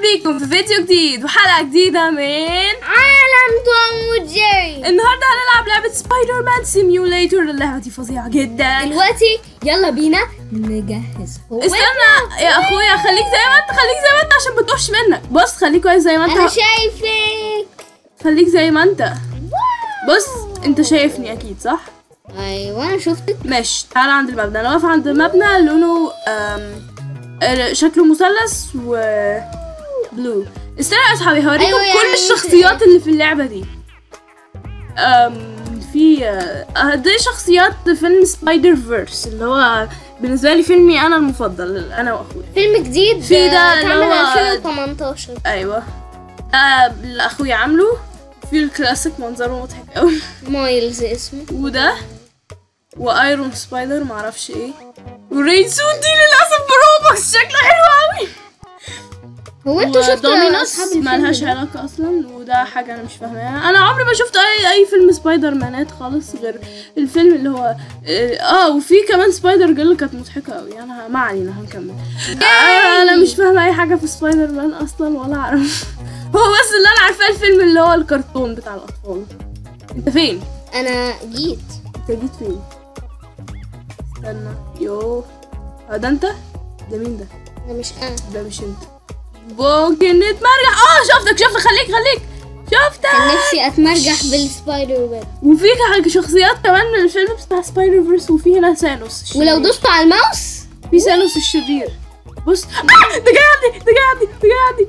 بيكم في فيديو جديد وحلقة جديدة من عالم توم وجيري النهاردة هنلعب لعبة سبايدر مان سيميوليتور اللعبة دي فظيعة جدا دلوقتي يلا بينا نجهز هو استنى يا اخويا خليك زي ما انت خليك زي ما انت عشان ما تقفش منك بص خليك كويس زي ما انا انت شايفك خليك زي ما انت بص انت شايفني اكيد صح ايوه انا شفتك ماشي تعال عند المبنى انا واقف عند مبنى لونه أم... آه، شكله مثلث و بلو استنى يا اصحابي هوريكم أيوة كل يعني الشخصيات اللي في اللعبه دي أم... في آه، دي شخصيات فيلم سبايدر فيرس اللي هو بالنسبه لي فيلمي انا المفضل انا واخويا فيلم جديد في ده آه، اللي اتعمل هو- 2018 ايوه ده اللي اخويا عامله في الكلاسيك منظره مضحك قوي مايلز اسمه وده وايرون سبايدر معرفش ايه ورين سوت دي للاسف بروبوكس شكله حلو قوي هو انتوا شفتوا ودومينوس اصحاب الفيلم مالهاش ده؟ علاقة اصلا وده حاجة انا مش فاهماها انا عمري ما شفت اي اي فيلم سبايدر مانات خالص غير الفيلم اللي هو اه وفي كمان سبايدر جيرل كانت مضحكة قوي انا ما علينا هنكمل آه انا مش فاهمة اي حاجة في سبايدر مان اصلا ولا اعرف هو بس اللي انا عارفاه الفيلم اللي هو الكرتون بتاع الاطفال انت فين؟ انا جيت انت جيت فين؟ استنى يوه اه ده انت؟ ده مين ده؟ انا مش انا ده مش انت ممكن نتمرجح اه شفتك شفتك خليك خليك شفتك كان نفسي اتمرجح بالسبايدر ويب وفي حاجة شخصيات كمان من الفيلم بتاع سبايدر فيرس وفي هنا سانوس الشرير. ولو دوست على الماوس في سانوس الشرير بص آه ده جاي عندي ده جاي عندي ده جاي عندي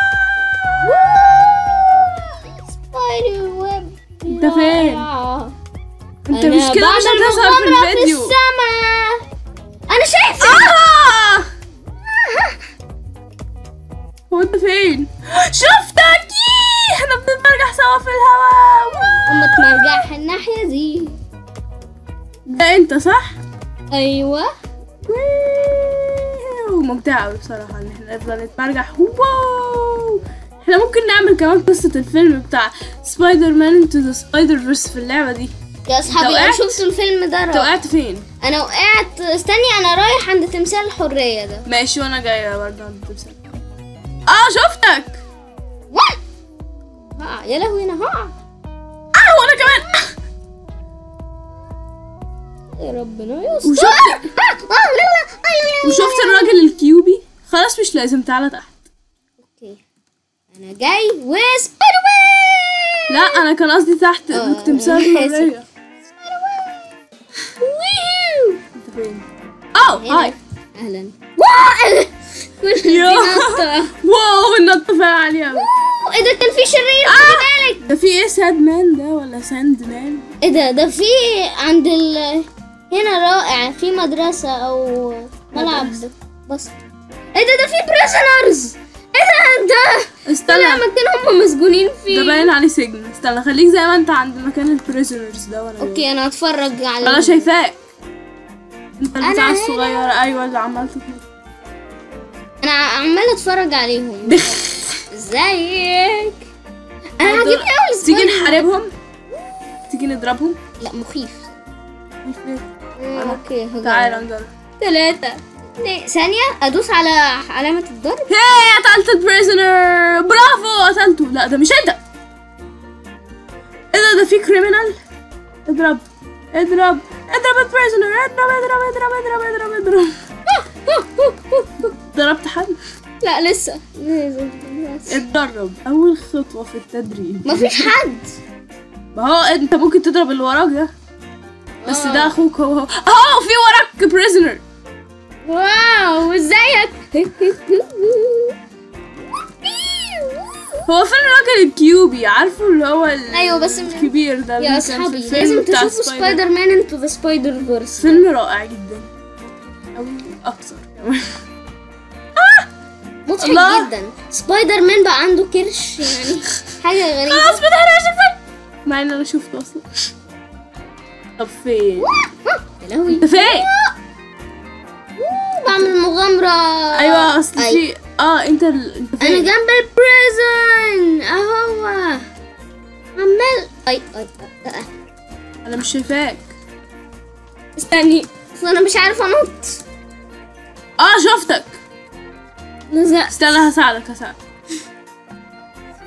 آه. سبايدر ويب انت فين؟ انت أنا مش كده مش بعمل هتظهر في مغامرة الفيديو في السما انا شايفك آه! هو انت فين؟ شفتك ييه! احنا بنتمرجح سوا في الهواء اما تمرجح الناحية دي ده انت صح؟ ايوه ممتعة أوي بصراحة إن احنا نفضل نتمرجح واو احنا ممكن نعمل كمان قصة الفيلم بتاع سبايدر مان انتو ذا سبايدر فيرس في اللعبة دي يا اصحابي أنت انا وقعت؟ شفت الفيلم ده انت رائع. وقعت فين؟ انا وقعت استني انا رايح عند تمثال الحرية ده ماشي وانا جاية برضه عند التمثال اه شفتك وات ها يا لهوي انا هقع اه وانا كمان يا ربنا يستر وشفت وشفت الراجل الكيوبي خلاص مش لازم تعالى تحت اوكي انا جاي وسبايدر مان لا انا كان قصدي تحت آه، تمثال أنا آسف. الحرية ويو. انت فين؟ اه هاي اهلا واو كل دي يا. نطة واو النطة فعلا عالية أوي أوه، ايه ده كان في شرير خلي بالك ده في ايه ساد مان ده ولا ساند مان؟ ايه ده ده في عند ال هنا رائع في مدرسة او ملعب مدرسة. بس ايه ده ده في بريزنرز ايه ده ده طلع استنى مكان هم مسجونين ده فيه باين عليه سجن استنى خليك زي ما انت عند مكان البريزنرز ده وانا اوكي انا هتفرج على انا شايفاك انت البتاع أنا هنا. الصغيرة ايوه اللي عمال تطلع انا عمالة اتفرج عليهم ازيك انا دول- عاجبني قوي تيجي نحاربهم تيجي نضربهم لا مخيف مش فاهم. مم، اوكي هجرب. تعالى نجرب ثلاثة اثنين ثانية ادوس على علامة الضرب هي قتلت البريزنر برافو قتلته لا ده مش انت ايه ده ده في كريمنال اضرب اضرب اضرب البريزنر اضرب اضرب اضرب اضرب اضرب اضرب ضربت حد لا لسه اتدرب اول خطوة في التدريب مفيش حد ما هو انت ممكن تضرب اللي وراك ده بس آه. ده اخوك هو هو اهو في وراك بريزنر واو ازيك هو فين الراجل الكيوبي عارفه اللي هو ال- أيوة، بس م- الكبير ده اللي يا كان في اصحابي الفيلم لازم بتاع تشوفوا سبايدر مان انتو ذا سبايدر فيرس فيلم رائع جدا او اكثر كمان مضحك الله. جدا سبايدر مان بقى عنده كرش يعني حاجة غريبة خلاص بدأنا اشوفك مع ان انا شفته اصلا طب فين يا لهوي انت فين بعمل مغامرة ايوه اصل أي. في اه انت ال... انت انا فين جنب البريزن اهو عمال اي اي أي- أي. انا مش شايفاك استني اصل انا مش عارفة انط اه شفتك لزق استنى هساعدك هساعدك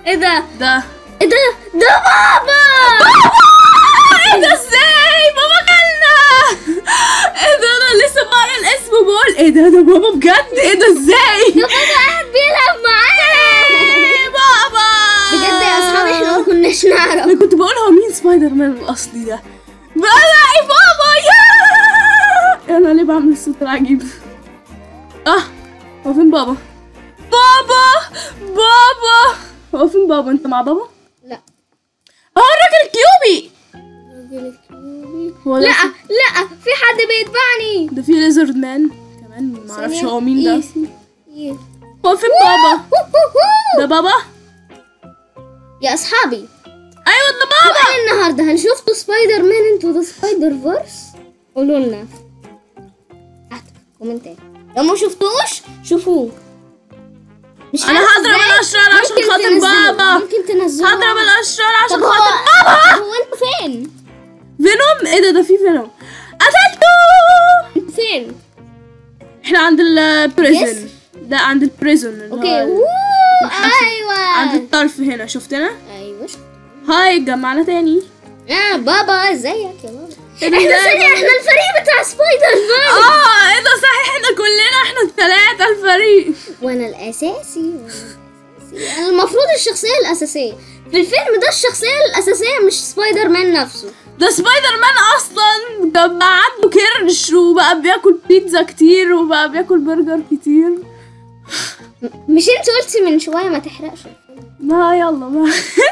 ايه ده ده ايه ده ده بابا ايه ده ازاي بابا كلنا ايه ده انا لسه بقرا الاسم بقول ايه ده ده بابا بجد ايه ده ده ازاي بابا قاعد بيلعب معانا ايه بابا بجد يا اصحابي احنا ما كناش انا نعرف كنت بقول هو مين سبايدر مان الاصلي ده بابا ايه بابا يا انا ليه بعمل الصوت العجيب اه هو فين بابا بابا بابا هو فين بابا انت مع بابا لا اه الراجل الكيوبي الراجل الكيوبي. هو لا ده في- لا في حد بيتبعني ده في ليزرد مان كمان معرفش ثانية. هو مين ده إيه؟ إيه؟ هو فين بابا ده بابا يا اصحابي ايوه ده بابا سؤال النهارده هل شفتوا سبايدر مان انتو ذا سبايدر فيرس قولوا لنا تحت في الكومنتات لو ما شفتوش شوفوه مش انا عارفة هضرب إزاي. الاشرار عشان ممكن خاطر تنزلوه. بابا ممكن تنزلوه هضرب الاشرار عشان طب هو خاطر بابا هو انتوا فين؟ فينوم ايه ده ده في فينوم قتلته انتوا فين؟ احنا عند البريزن ده عند البريزن اللي اوكي هو ووو الحبس. ايوه عند الطرف هنا شفتنا ايوه هاي جمعنا تاني اه بابا ازيك يا بابا إيه ده؟ احنا ثانية احنا الفريق بتاع سبايدر مان اه ايه ده صحيح احنا كلنا احنا الثلاثة الفريق وانا الاساسي وانا الاساسي انا المفروض الشخصيه الاساسيه في الفيلم ده الشخصيه الاساسيه مش سبايدر مان نفسه ده سبايدر مان اصلا ده بقى عنده كرش وبقى بياكل بيتزا كتير وبقى بياكل برجر كتير مش انت قلتي من شويه ما تحرقش الفيلم ما يلا بقى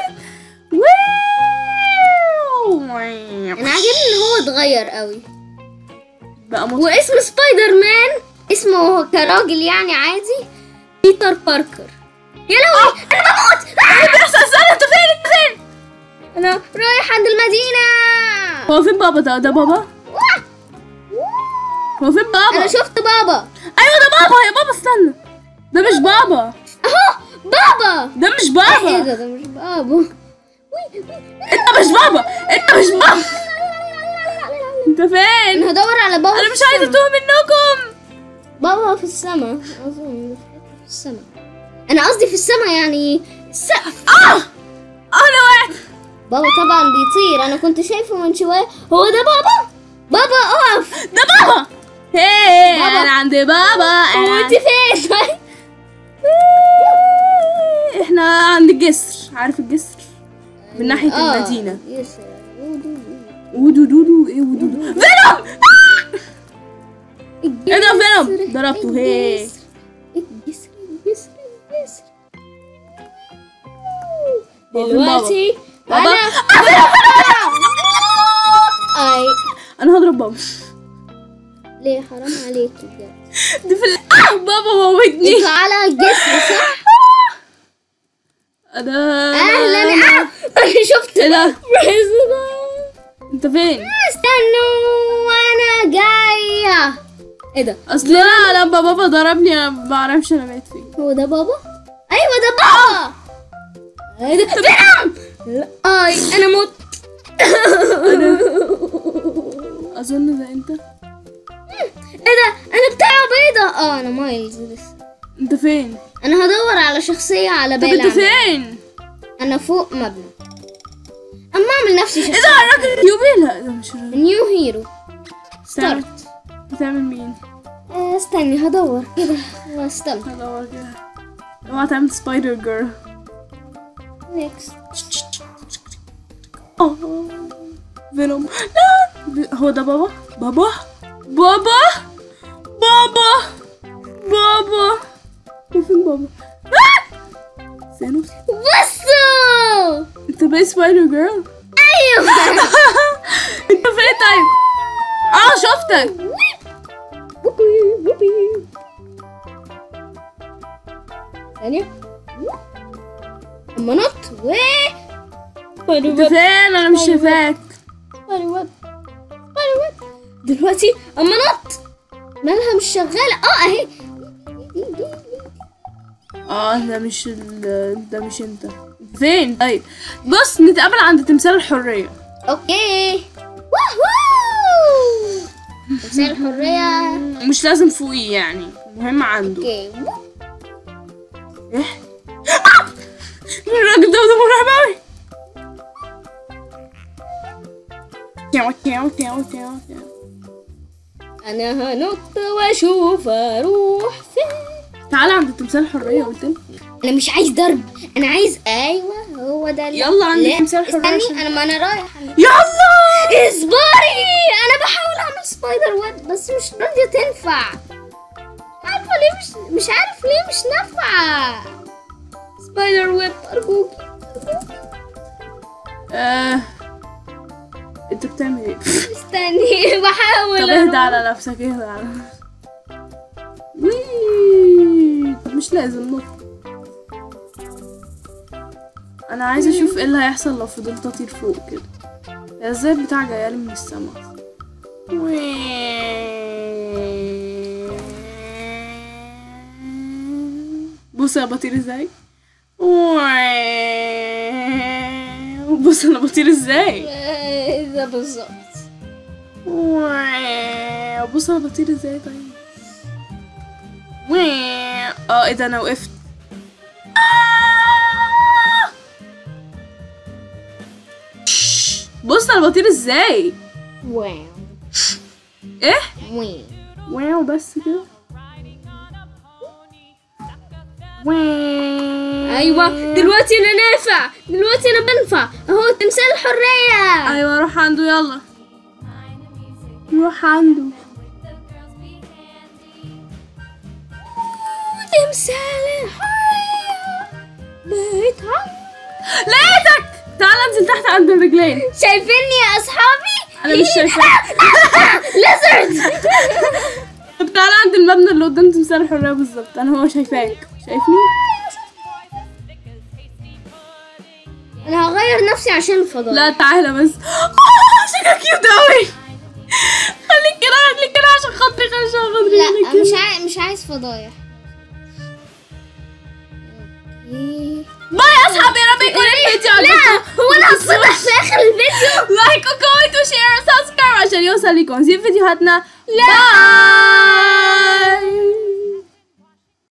انا عاجبني ان هو اتغير قوي بقى مط... واسم سبايدر مان اسمه كراجل يعني عادي بيتر باركر يا لهوي انا بموت ايه بيحصل استنى انت فين انت فين انا رايح عند المدينه هو فين بابا ده ده بابا هو فين بابا انا شفت بابا ايوه ده بابا يا بابا استنى ده مش بابا اهو بابا ده مش ايه بابا ده ده مش بابا انت مش بابا انت مش بابا انت فين انا هدور على بابا انا في مش عايزه السما. اتوه منكم بابا في السماء اظن في حتة في السماء انا قصدي في السماء يعني السقف اه انا وقعت بابا طبعا بيطير انا كنت شايفه من شويه هو ده بابا بابا اقف ده بابا هي بابا. انا عند بابا هو انا انت فين طيب احنا عند الجسر عارف الجسر من ناحيه آه، المدينه يس. ودودودو ايه ودودو فينوم ايه ده فينوم ضربته هي الجسر الجسر الجسر الجسر هو فين بابا؟ دلوقتي بابا انا اي انا هضرب بابا ليه حرام عليكي بجد دي في ال... آه بابا موتني انتوا على الجسر صح انا اهلا آه، انا شفت ايه ده بريزنت. انت فين استنوا وانا جايه ايه ده اصل لا لما بابا ضربني انا ما بعرفش انا بقيت فين هو ده بابا ايوه ده بابا ايه ده فينوم لا اي انا مت اظن ده انت ايه ده انا بتاع بيضة اه انا مايلز لسه انت فين انا هدور على شخصية على طب بالي انت أعمل. فين انا فوق مبنى اما اعمل نفسي ايه شخصية ده الراجل اليوبي لا ده مش الراجل نيو هيرو استنى. ستارت بتعمل مين آه، استني هدور كده واستنى هدور كده اوعى تعمل سبايدر جيرل نيكست اه فينوم لا هو ده بابا بابا بابا بابا بابا هو فين بابا آه! سانوس بصوا انت بقيت سبايدر جيرل ايوه انت فين طيب اه شفتك وبي وبي ثانية اما نط و انت فين انا مش شايفاك سبايدر سبايدر دلوقتي اما نط مالها مش شغالة اه اهي اه ده مش ال... ده مش انت فين طيب بص نتقابل عند تمثال الحرية اوكي ووهو تمثال الحرية مش لازم فوقيه يعني مهم عنده اوكي ايه آه! الراجل ينط ينط ينط انا هنط واشوف اروح فين تعالى عند تمثال الحرية قلت لك انا مش عايز ضرب انا عايز ايوه هو ده اللي- يلا عندي لا، تمثال حرية عشان- استني انا ما انا رايح يلا اصبري انا بحاول اعمل سبايدر ويب بس مش راضيه تنفع عارفه ليه مش مش عارف ليه مش نافعه سبايدر ويب ارجوك آه. انت بتعمل ايه؟ استني بحاول طب أروح. اهدى على نفسك اهدى على نفسك وي طب مش لازم نط انا عايزه اشوف ايه اللي هيحصل لو فضلت اطير فوق كده هي ازاي البتاع جايالي من السما بص انا بطير ازاي بص انا بطير ازاي آه، ده بالظبط بص انا بطير ازاي طيب اه ايه ده انا وقفت آه! بص انا بطير ازاي واو ايه واو واو بس كده واو ايوه دلوقتي انا نافع دلوقتي انا بنفع اهو تمثال الحريه ايوه روح عنده يلا روح عنده تمثال الحريه بقيت عم لقيتك تعال انزل تحت عند الرجلين شايفيني يا اصحابي انا مش شايفاك ليزرد طب تعالى عند المبنى اللي قدام تمثال الحرية بالظبط انا هو شايفاك شايفني انا هغير نفسي عشان الفضاء لا تعالى بس آه، شكلك كيوت اوي خليك كده خليك كده عشان خاطري عشان خاطري لا خليك مش كده. عايز مش عايز فضايح أوكي. باي يا اصحابي يا رب يكون الفيديو لا هو انا هتصدق في اخر الفيديو لايك وكومنت وشير وسبسكرايب عشان يوصل لكم زي فيديوهاتنا باي